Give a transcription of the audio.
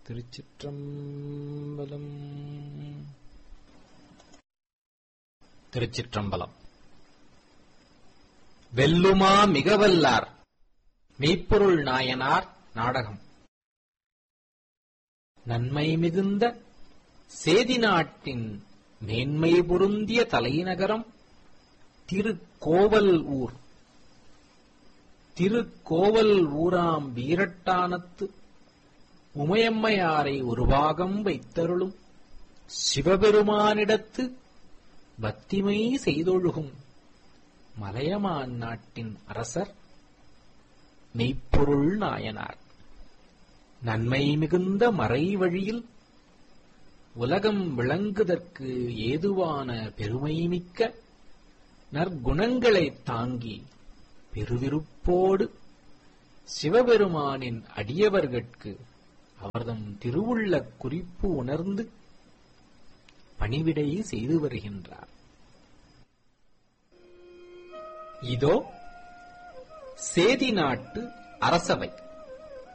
திருச்சிற்றம்பலம் திருச்சிற்றம்பலம் வெல்லுமா மிகவல்லார் மெய்ப்பொருள் நாயனார் நாடகம் நன்மை மிகுந்த சேதி நாட்டின் மேன்மை பொருந்திய தலைநகரம் திருக்கோவல் ஊர் திருக்கோவல் ஊராம் வீரட்டானத்து உமையம்மையாரை ஒருபாகம் வைத்தருளும் சிவபெருமானிடத்து பக்திமை செய்தொழுகும் மலையமான் நாட்டின் அரசர் மெய்ப்பொருள் நாயனார் நன்மை மிகுந்த மறை வழியில் உலகம் விளங்குதற்கு ஏதுவான பெருமைமிக்க நற்குணங்களைத் தாங்கி பெருவிருப்போடு சிவபெருமானின் அடியவர்கட்கு அவர்தம் திருவுள்ள குறிப்பு உணர்ந்து பணிவிடை செய்து வருகின்றார் இதோ சேதி நாட்டு அரசவை